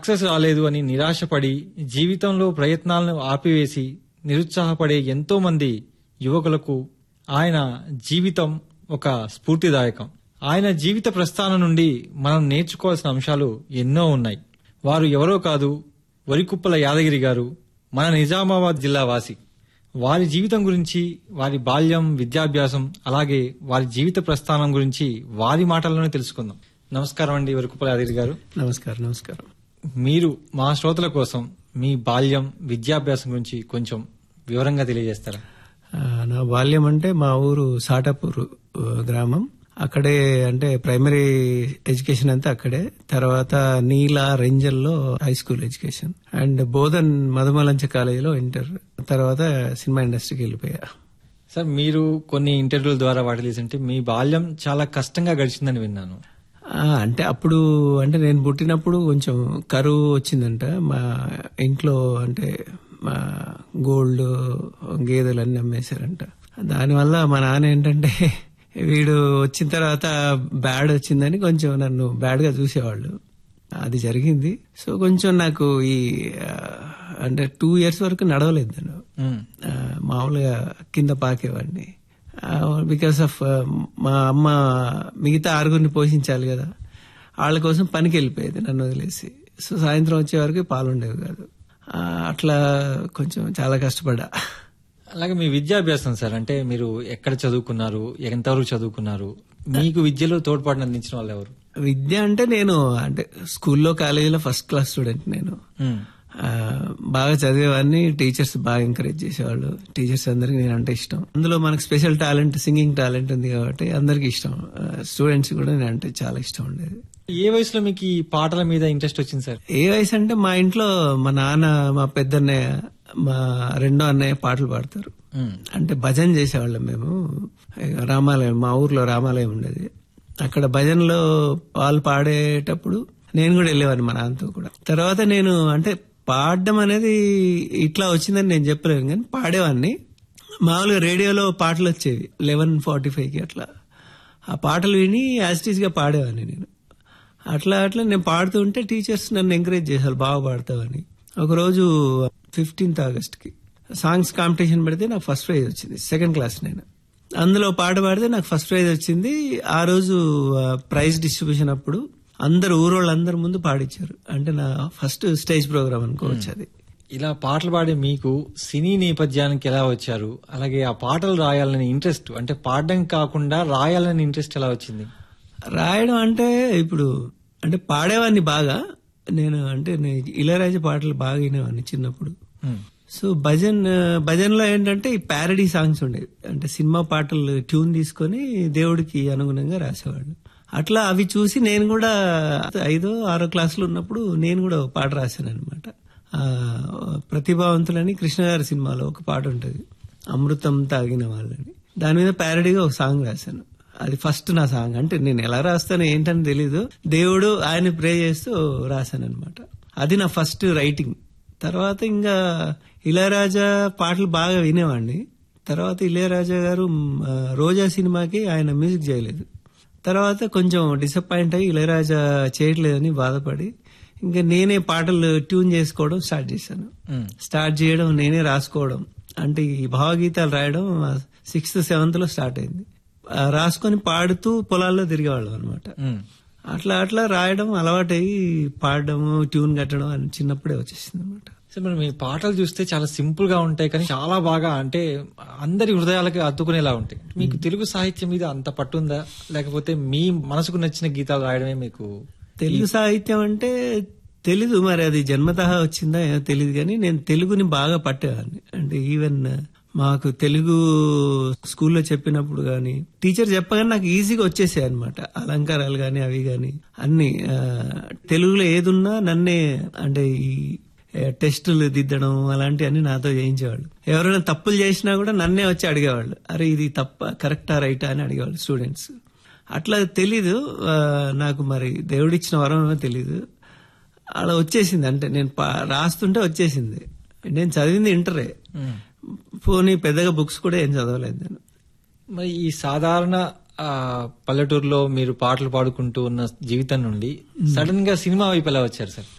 Success రాలేదు అని నిరాశపడి జీవితంలో ప్రయత్నాలను ఆపివేసి నిరుత్సాహపడే ఎంతో మంది యువకులకు ఆయన జీవితం ఒక స్ఫూర్తిదాయకం ఆయన జీవిత ప్రస్థానం నుండి మనం నేర్చుకోవాల్సిన అంశాలు ఎన్నో ఉన్నాయి వారు ఎవరో కాదు వరికుప్పల యాదగిరి గారు మన నిజామాబాద్ జిల్లా వాసి వారి జీవితం గురించి వారి బాల్యం విద్యాభ్యాసం అలాగే వారి జీవిత ప్రస్థానం గురించి వారి మాటల్లోనే తెలుసుకుందాం నమస్కారం అండి వరికుప్పల యాదగిరి గారు నమస్కారం నమస్కారం మీరు మా శ్రోతల కోసం మీ బాల్యం విద్యాభ్యాసం గురించి కొంచెం వివరంగా తెలియజేస్తారా ఆ, నా బాల్యం అంటే మా ఊరు సాటాపూర్ ఆ, గ్రామం అక్కడే అంటే ప్రైమరీ ఎడ్యుకేషన్ అంతా అక్కడే తర్వాత నీల రెంజల్లో high school education and Bodhan Madhumalancha కాలేజీలో ఇంటర్ తర్వాత సినిమా ఇండస్ట్రీకి వెళ్ళిపోయా సార్ మీరు కొన్ని ఇంటర్వ్యూల ద్వారా వాటి తెలిసింటే మీ బాల్యం చాలా కష్టంగా గడిచిందని విన్నాను ఆ, అంటే అప్పుడు అంటే నేను పుట్టినప్పుడు కొంచెం కరువు వచ్చిందంట మా ఇంట్లో అంటే మా గోల్డ్ గేదెలు అన్ని అమ్మేశారంట దానివల్ల మా నాన్న ఏంటంటే వీడు వచ్చిన తర్వాత బ్యాడ్ వచ్చిందని కొంచెం నన్ను బ్యాడ్ గా చూసేవాళ్ళు అది జరిగింది సో కొంచెం నాకు ఈ ఆ, అంటే టూ ఇయర్స్ వరకు నడవలేదు నేను మ్మ్. ఆ, మామూలుగా కింద పాకేవాడిని బికాస్ ఆఫ్ మా అమ్మ మిగతా ఆరుగురిని పోషించాలి కదా వాళ్ళ కోసం పనికి వెళ్ళిపోయేది నన్ను వదిలేసి సో సాయంత్రం వచ్చే వరకు పాలు ఉండేవి కాదు ఆ, అట్లా కొంచెం చాలా కష్టపడ్డా అలాగే మీ విద్యాభ్యాసం సార్ అంటే మీరు ఎక్కడ చదువుకున్నారు ఎంతవరకు చదువుకున్నారు మీకు విద్యలో తోడ్పాటును అందించిన వాళ్ళు ఎవరు విద్య అంటే నేను అంటే స్కూల్లో కాలేజీలో ఫస్ట్ క్లాస్ స్టూడెంట్ నేను మ్మ్. ఆ, బాగా చదివేవాడిని టీచర్స్ బాగా ఎంకరేజ్ చేసేవాళ్ళు టీచర్స్ అందరికి నేను అంటే ఇష్టం అందులో మనకు స్పెషల్ టాలెంట్ సింగింగ్ టాలెంట్ ఉంది కాబట్టి అందరికి ఇష్టం స్టూడెంట్స్ కూడా నేను అంటే చాలా ఇష్టం ఉండేది ఏ వయసులో మీకు ఈ పాటల మీద ఇంట్రెస్ట్ వచ్చింది సార్ ఏ వయసు అంటే మా ఇంట్లో మా నాన్న మా పెద్దన్నయ్య మా రెండో అన్నయ్య పాటలు పాడతారు మ్మ్. అంటే భజన చేసేవాళ్ళం మేము రామాలయం మా ఊర్లో రామాలయం ఉండేది అక్కడ భజనలో వాళ్ళు పాడేటప్పుడు నేను కూడా వెళ్ళేవాడిని మా నాన్నతో కూడా తర్వాత నేను అంటే పాడడం అనేది ఇట్లా వచ్చిందని నేను చెప్పలేను కానీ పాడేవాడిని మామూలుగా రేడియోలో పాటలు వచ్చేవి లెవెన్ ఫార్టీ ఫైవ్కి అట్లా ఆ పాటలు విని యాజిటీస్ గా పాడేవాడిని నేను అట్లా అట్లా నేను పాడుతూ ఉంటే టీచర్స్ నన్ను ఎంకరేజ్ చేశారు బాగా పాడతావని ఒకరోజు ఫిఫ్టీన్త్ ఆగస్ట్కి సాంగ్స్ కాంపిటీషన్ పెడితే నాకు ఫస్ట్ ప్రైజ్ వచ్చింది సెకండ్ క్లాస్ నేను అందులో పాట పాడితే నాకు ఫస్ట్ ప్రైజ్ వచ్చింది ఆ రోజు ప్రైజ్ డిస్ట్రిబ్యూషన్ అప్పుడు అందరు ఊరోళ్ళందరి ముందు పాడిచ్చారు అంటే నా ఫస్ట్ స్టేజ్ ప్రోగ్రామ్ అనుకోవచ్చు అది ఇలా పాటలు పాడే మీకు సినీ నేపథ్యానికి ఎలా వచ్చారు అలాగే ఆ పాటలు రాయాలని ఇంట్రెస్ట్ అంటే పాడడం కాకుండా రాయాలని ఇంట్రెస్ట్ ఎలా వచ్చింది రాయడం అంటే ఇప్పుడు అంటే పాడేవాడిని బాగా నేను అంటే నేను ఇళయరాజా పాటలు బాగా వినేవాడిని చిన్నప్పుడు మ్మ్. సో భజన్ భజన్లో ఏంటంటే ఈ ప్యారడీ సాంగ్స్ ఉండేవి అంటే సినిమా పాటలు ట్యూన్ తీసుకొని దేవుడికి అనుగుణంగా రాసేవాళ్ళు అట్లా అవి చూసి నేను కూడా ఐదో ఆరో క్లాసులో ఉన్నప్పుడు నేను కూడా ఒక పాట రాశాను అనమాట ప్రతిభావంతులని కృష్ణ గారి సినిమాలో ఒక పాట ఉంటుంది అమృతం తాగిన వాళ్ళని దాని మీద ప్యారడీగా ఒక సాంగ్ రాశాను అది ఫస్ట్ నా సాంగ్ అంటే నేను ఎలా రాస్తానో ఏంటని తెలీదు దేవుడు ఆయన ప్రే చేస్తూ రాశాను అనమాట అది నా ఫస్ట్ రైటింగ్ తర్వాత ఇంకా ఇళయరాజా పాటలు బాగా వినేవాడిని తర్వాత ఇళయరాజా గారు మ్, ఆ, రోజా సినిమాకి ఆయన మ్యూజిక్ చేయలేదు తర్వాత కొంచెం డిసప్పాయింట్ అయ్యి ఇళయరాజా చేయట్లేదని బాధపడి ఇంకా నేనే పాటలు ట్యూన్ చేసుకోవడం స్టార్ట్ చేశాను మ్మ్. స్టార్ట్ చేయడం నేనే రాసుకోవడం అంటే ఈ భావగీతాలు రాయడం సిక్స్త్ సెవెంత్ లో స్టార్ట్ అయింది ఆ, రాసుకొని పాడుతూ పొలాల్లో తిరిగేవాళ్ళం అనమాట మ్మ్. అట్లా అట్లా రాయడం అలవాటయ్యి పాడడము ట్యూన్ కట్టడం అని చిన్నప్పుడే వచ్చేసింది అనమాట సో మరి మీ పాటలు చూస్తే చాలా సింపుల్ గా ఉంటాయి కానీ చాలా బాగా అంటే అందరి హృదయాలకు అద్దుకునేలా ఉంటాయి మీకు తెలుగు సాహిత్యం మీద అంత పట్టుందా లేకపోతే మీ మనసుకు నచ్చిన గీతాలు రాయడమే మీకు తెలుగు సాహిత్యం అంటే తెలీదు మరి అది జన్మతహా వచ్చిందా ఏమో తెలియదు కానీ నేను తెలుగుని బాగా పట్టేవాడిని అంటే ఈవెన్ మాకు తెలుగు స్కూల్లో చెప్పినప్పుడు గాని టీచర్ చెప్పగానే నాకు ఈజీగా వచ్చేసాయి అనమాట అలంకారాలు గాని అవి గాని అన్ని ఆ, తెలుగులో ఏదున్నా నన్నే అంటే ఈ ఏ, టెస్టులు దిద్దడం అలాంటివన్నీ నాతో చేయించేవాళ్ళు ఎవరైనా తప్పులు చేసినా కూడా నన్నే వచ్చి అడిగేవాళ్ళు అరే ఇది తప్ప కరెక్టా రైటా అని అడిగేవాళ్ళు స్టూడెంట్స్ అట్లా తెలీదు ఆ, నాకు మరి దేవుడిచ్చిన వరం ఏమో తెలీదు అలా వచ్చేసింది అంటే నేను పా- రాస్తుంటే వచ్చేసింది నేను చదివింది ఇంటరే మ్మ్. పోనీ పెద్దగా బుక్స్ కూడా ఏం చదవలేదు నేను మరి ఈ సాధారణ ఆ, పల్లెటూరులో మీరు పాటలు పాడుకుంటూ ఉన్న జీవితం నుండి సడన్ గా సినిమా వైపు ఎలా వచ్చారు సార్